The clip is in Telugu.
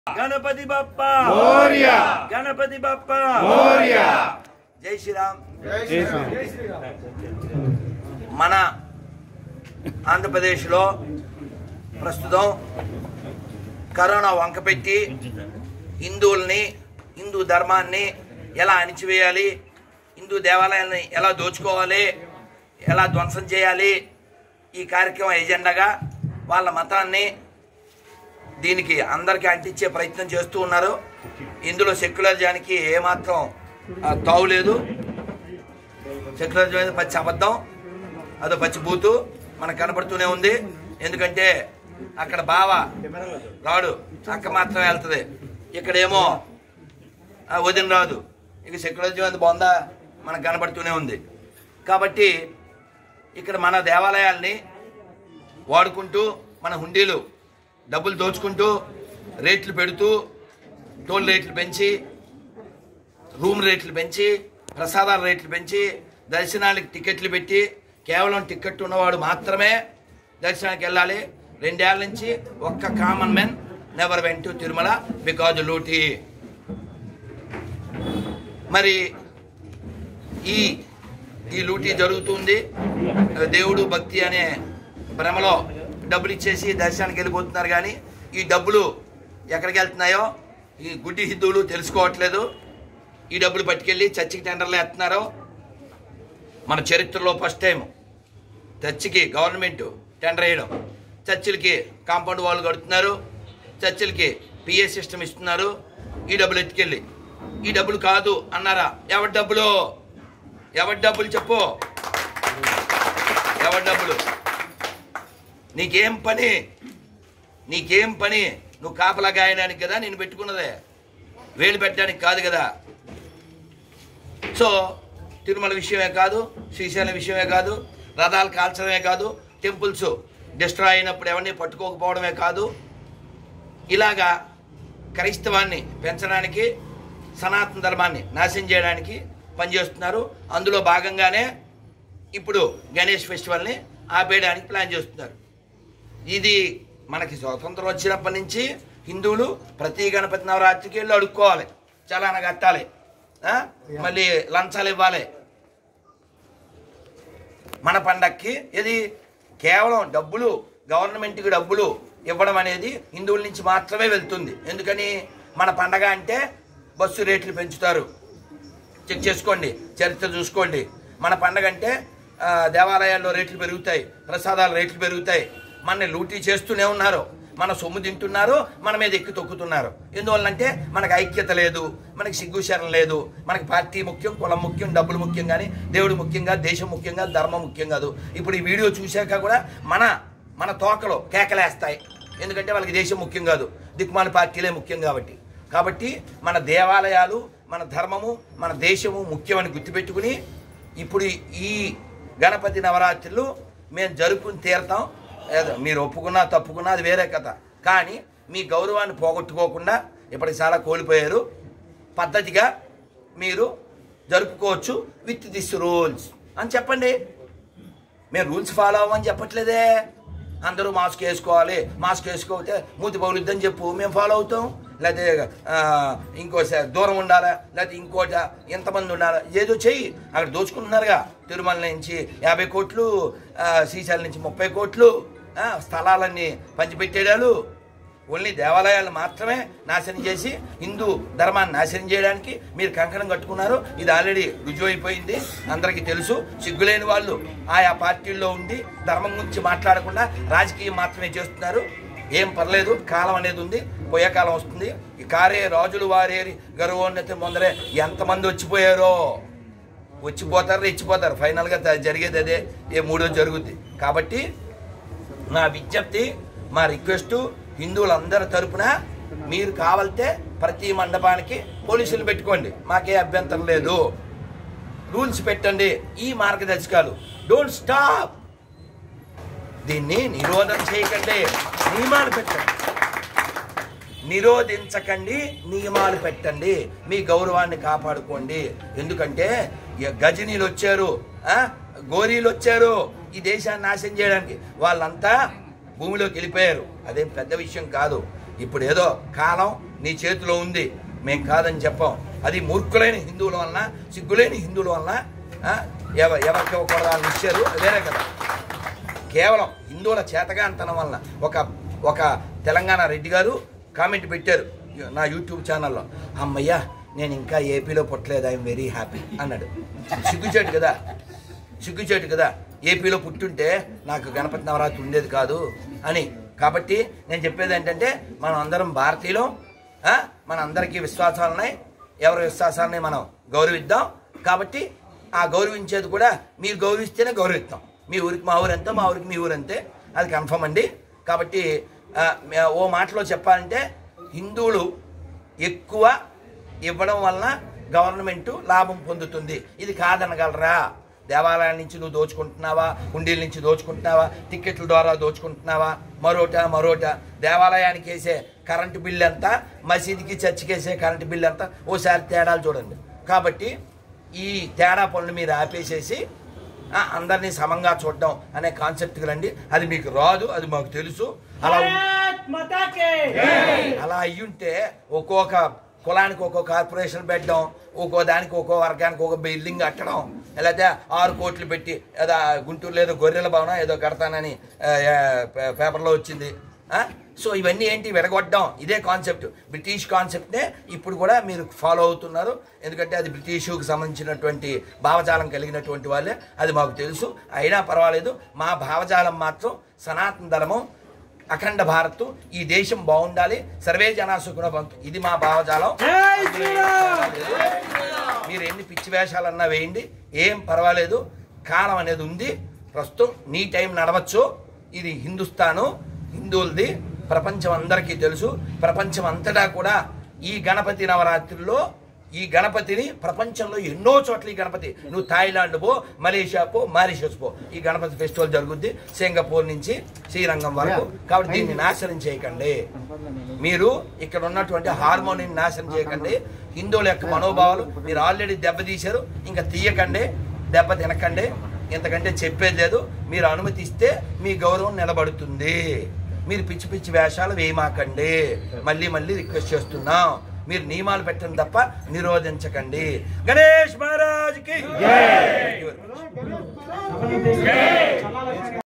గణపతి బప్ప మోరియా. గణపతి బప్ప మోరియా. జై శ్రీరామ్ చేసాం మన ఆంధ్రప్రదేశ్లో ప్రస్తుతం కరోనా వంకపెట్టి హిందువుల్ని హిందూ ధర్మాన్ని ఎలా అణిచివేయాలి హిందూ దేవాలయాల్ని ఎలా దోచుకోవాలి ఎలా ధ్వంసం చేయాలి ఈ కార్యక్రమం ఎజెండాగా వాళ్ళ మతాన్ని దీనికి అందరికీ అంటించే ప్రయత్నం చేస్తూ ఉన్నారు ఇందులో సెక్యులరిజానికి ఏమాత్రం ఆ, తావు లేదు సెక్యులరిజం అనేది పచ్చి అబద్ధం అదో పచ్చి బూతు మనకు కనపడుతూనే ఉంది ఎందుకంటే అక్కడ బావ రాడు అక్క మాత్రమే వెళ్తుంది ఇక్కడేమో ఆ, వదిన రాదు ఇక సెక్యులరిజం అది బాగుందా మనకు కనపడుతూనే ఉంది కాబట్టి ఇక్కడ మన దేవాలయాల్ని వాడుకుంటూ మన హుండీలు డబ్బులు దోచుకుంటూ రేట్లు పెడుతూ టోల్ రేట్లు పెంచి రూమ్ రేట్లు పెంచి ప్రసాదాల రేట్లు పెంచి దర్శనానికి టికెట్లు పెట్టి కేవలం టికెట్ ఉన్నవాడు మాత్రమే దర్శనానికి వెళ్ళాలి రెండేళ్ల నుంచి ఒక్క common men never went to Tirumala because లూటీ మరి ఈ ఈ లూటీ జరుగుతుంది దేవుడు భక్తి అనే భ్రమలో డబ్బులు ఇచ్చేసి దర్శనానికి వెళ్ళిపోతున్నారు కానీ ఈ డబ్బులు ఎక్కడికి వెళ్తున్నాయో ఈ గుడ్డి హిందువులు తెలుసుకోవట్లేదు ఈ డబ్బులు పట్టుకెళ్ళి చర్చికి టెండర్లు వేస్తున్నారు మన చరిత్రలో ఫస్ట్ టైం చర్చికి గవర్నమెంట్ టెండర్ వేయడం చర్చిలకి కాంపౌండ్ వాళ్ళు కడుతున్నారు చర్చిలకి పిఏ సిస్టమ్ ఇస్తున్నారు ఈ డబ్బులు ఎత్తుకెళ్ళి ఈ డబ్బులు కాదు అన్నారా ఎవరి డబ్బులు ఎవరి డబ్బులు చెప్పు ఎవరి డబ్బులు నీకేం పని నీకేం పని నువ్వు కాపలా గాయడానికి కదా నేను పెట్టుకున్నదే వేలు పెట్టడానికి కాదు కదా సో తిరుమల విషయమే కాదు శ్రీశైలం విషయమే కాదు రథాలు కాల్చడమే కాదు టెంపుల్స్ డిస్ట్రాయ్ అయినప్పుడు ఎవరిని పట్టుకోకపోవడమే కాదు ఇలాగా క్రైస్తవాన్ని పెంచడానికి సనాతన ధర్మాన్ని నాశనం చేయడానికి పనిచేస్తున్నారు అందులో భాగంగానే ఇప్పుడు గణేష్ ఫెస్టివల్ని ఆపేయడానికి ప్లాన్ చేస్తున్నారు ఇది మనకి స్వాతంత్రం వచ్చినప్పటి నుంచి హిందువులు ప్రతి గణపతి నవరాత్రికి వెళ్ళి అడుక్కోవాలి చలాన కట్టాలి ఆ? మళ్ళీ లంచాలు ఇవ్వాలి మన పండక్కి ఇది కేవలం డబ్బులు గవర్నమెంట్కి డబ్బులు ఇవ్వడం అనేది హిందువుల నుంచి మాత్రమే వెళ్తుంది ఎందుకని మన పండగ అంటే బస్సు రేట్లు పెంచుతారు చెక్ చేసుకోండి చరిత్ర చూసుకోండి మన పండగ అంటే ఆ, దేవాలయాల్లో రేట్లు పెరుగుతాయి ప్రసాదాల రేట్లు పెరుగుతాయి మనని లూటీ చేస్తూనే ఉన్నారు మన సొమ్ము తింటున్నారు మన మీద ఎక్కి తొక్కుతున్నారు ఎందువల్లంటే మనకు ఐక్యత లేదు మనకి సిగ్గుశరం లేదు మనకి పార్టీ ముఖ్యం కులం ముఖ్యం డబ్బులు ముఖ్యం కానీ దేవుడు ముఖ్యంగా దేశం ముఖ్యంగా ధర్మం ముఖ్యం కాదు ఇప్పుడు ఈ వీడియో చూశాక కూడా మన మన తోకలు కేకలేస్తాయి ఎందుకంటే వాళ్ళకి దేశం ముఖ్యం కాదు దిక్కుమాల పార్టీలే ముఖ్యం కాబట్టి కాబట్టి మన దేవాలయాలు మన ధర్మము మన దేశము ముఖ్యమని గుర్తుపెట్టుకుని ఇప్పుడు ఈ గణపతి నవరాత్రులు మేము జరుపుకుని తీరతాం ఏదో మీరు ఒప్పుకున్నా తప్పుకున్నా అది వేరే కథ కానీ మీ గౌరవాన్ని పోగొట్టుకోకుండా ఇప్పటికి చాలా కోల్పోయారు పద్ధతిగా మీరు జరుపుకోవచ్చు విత్ దిస్ రూల్స్ అని చెప్పండి మేము రూల్స్ ఫాలో అవ్వమని చెప్పట్లేదే అందరూ మాస్క్ వేసుకోవాలి మాస్క్ వేసుకోకపోతే మూతి పగులుద్దని చెప్పు మేము ఫాలో అవుతాం లేకపోతే ఆ, ఇంకో స- దూరం ఉండాలా లేకపోతే ఇంకోట ఎంతమంది ఉండాలా ఏదో చెయ్యి అక్కడ దోచుకుంటున్నారుగా తిరుమల నుంచి యాభై కోట్లు ఆ, శ్రీశైలం నుంచి ముప్పై కోట్లు ఆ, స్థలాలన్నీ పంచిపెట్టేడాలు ఓన్లీ దేవాలయాలు మాత్రమే నాశనం చేసి హిందూ ధర్మాన్ని నాశనం చేయడానికి మీరు కంకణం కట్టుకున్నారు ఇది ఆల్రెడీ రుజువు అయిపోయింది అందరికీ తెలుసు సిగ్గులేని వాళ్ళు ఆయా పార్టీల్లో ఉండి ధర్మం గురించి మాట్లాడకుండా రాజకీయం మాత్రమే చేస్తున్నారు ఏం పర్లేదు కాలం అనేది ఉంది పోయే కాలం వస్తుంది ఈ కారే రాజులు వారేరి గర్వోన్నతి ముందరే ఎంతమంది వచ్చిపోయారో వచ్చిపోతారు రెచ్చిపోతారు ఫైనల్గా ద- జరిగేది అదే ఏ మూడో జరుగుద్ది కాబట్టి నా విజ్ఞప్తి మా రిక్వెస్ట్ హిందువులందరి తరపున మీరు కావాలితే ప్రతి మండపానికి పోలీసులు పెట్టుకోండి మాకే అభ్యంతరం లేదు రూల్స్ పెట్టండి ఈ మార్గదర్శకాలు డోంట్ స్టాప్ దీన్ని నిరోధం చేయకండి నియమాలు పెట్టండి నిరోధించకండి నియమాలు పెట్టండి మీ గౌరవాన్ని కాపాడుకోండి ఎందుకంటే ఈ గజనీలు వచ్చారు ఆ? గోరీలు వచ్చారు ఈ దేశాన్ని నాశనం చేయడానికి వాళ్ళంతా భూమిలోకి వెళ్ళిపోయారు అదేం పెద్ద విషయం కాదు ఇప్పుడు ఏదో కాలం నీ చేతిలో ఉంది మేం కాదని చెప్పాం అది మూర్ఖులైన హిందువుల వలన సిగ్గులేని హిందువుల వలన ఆ, ఎవ ఎవరికి ఇవ్వకూడదు వాళ్ళు ఇచ్చారు అది వేరే కదా కేవలం హిందువుల చేతగాంతనం వలన ఒక ఒక తెలంగాణ రెడ్డి గారు కామెంట్ పెట్టారు నా యూట్యూబ్ ఛానల్లో అమ్మయ్యా నేను ఇంకా ఏపీలో పుట్టలేదు ఐఎమ్ వెరీ హ్యాపీ అన్నాడు సిగ్గుచేటు కదా సిగ్గుచేటు కదా ఏపీలో పుట్టుంటే నాకు గణపతి నవరాత్రి ఉండేది కాదు అని కాబట్టి నేను చెప్పేది ఏంటంటే మనం అందరం భారతీయులం ఆ? మన అందరికీ విశ్వాసాలు ఉన్నాయి ఎవరి విశ్వాసాలని మనం గౌరవిద్దాం కాబట్టి ఆ గౌరవించేది కూడా మీరు గౌరవిస్తేనే గౌరవిస్తాం మీ ఊరికి మా ఊరు అంతే మా ఊరికి మీ ఊరు అంతే అది కన్ఫర్మ్ అండి కాబట్టి ఆ, మే- ఓ మాటలో చెప్పాలంటే హిందువులు ఎక్కువ ఇవ్వడం వలన గవర్నమెంట్ లాభం పొందుతుంది ఇది కాదనగలరా దేవాలయాల నుంచి నువ్వు దోచుకుంటున్నావా హుండీల నుంచి దోచుకుంటున్నావా టిక్కెట్ల ద్వారా దోచుకుంటున్నావా మరోట మరోట దేవాలయానికి వేసే కరెంటు బిల్లు ఎంత మసీదుకి చర్చికి వేసే కరెంటు బిల్లు ఎంత ఓసారి తేడాలు చూడండి కాబట్టి ఈ తేడా పనులు మీరు ఆపేసేసి ఆ, అందరినీ సమంగా చూడడం అనే కాన్సెప్ట్కి రండి అది మీకు రాదు అది మాకు తెలుసు అలా ఉం- भारत माता के అలా అయ్యుంటే ఒక్కొక్క కులానికి ఒక్కో కార్పొరేషన్ పెట్టడం ఒక్కో దానికి ఒక్కో వర్గానికి ఒక బిల్డింగ్ కట్టడం లేకపోతే ఆరు కోట్లు పెట్టి ఏదో గుంటూరులో ఏదో గొర్రెల భవనం ఏదో కడతానని ఆ, ఆ, పే- పేపర్లో వచ్చింది ఆ? సో ఇవన్నీ ఏంటి విడగొట్టడం ఇదే కాన్సెప్ట్ బ్రిటిష్ కాన్సెప్ట్నే ఇప్పుడు కూడా మీరు ఫాలో అవుతున్నారు ఎందుకంటే అది బ్రిటిష్కి సంబంధించినటువంటి భావజాలం కలిగినటువంటి వాళ్ళే అది మాకు తెలుసు అయినా పర్వాలేదు మా భావజాలం మాత్రం సనాతన ధర్మం అఖండ భారత్ ఈ దేశం బాగుండాలి సర్వే జనా సుఖన బంతు ఇది మా భావజాలం जय श्री राम మీరు ఎన్ని పిచ్చి వేషాలన్నా వేయండి ఏం పర్వాలేదు కాలం అనేది ఉంది ప్రస్తుతం నీ టైం నడవచ్చు ఇది హిందుస్థాను హిందువులది ప్రపంచం అందరికీ తెలుసు ప్రపంచం అంతటా కూడా ఈ గణపతి నవరాత్రుల్లో ఈ గణపతిని ప్రపంచంలో ఎన్నో చోట్ల ఈ గణపతి నువ్వు థాయిలాండ్ పో మలేషియా పో మారిషస్ పో ఈ గణపతి ఫెస్టివల్ జరుగుద్ది సింగపూర్ నుంచి శ్రీరంగం వరకు కాబట్టి దీన్ని నాశనం చేయకండి మీరు ఇక్కడ ఉన్నటువంటి హార్మోనిని నాశనం చేయకండి హిందువుల యొక్క మనోభావాలు మీరు ఆల్రెడీ దెబ్బతీశారు ఇంకా తీయకండి దెబ్బ తినకండి ఇంతకంటే చెప్పేది లేదు మీరు అనుమతిస్తే మీ గౌరవం నిలబడుతుంది మీరు పిచ్చి పిచ్చి వేషాలు వేయమాకండి మళ్ళీ మళ్ళీ రిక్వెస్ట్ చేస్తున్నాం మీరు నియమాలు పెట్టండి తప్ప నిరోధించకండి గణేష్ మహారాజ్కి జై. Thank you very much.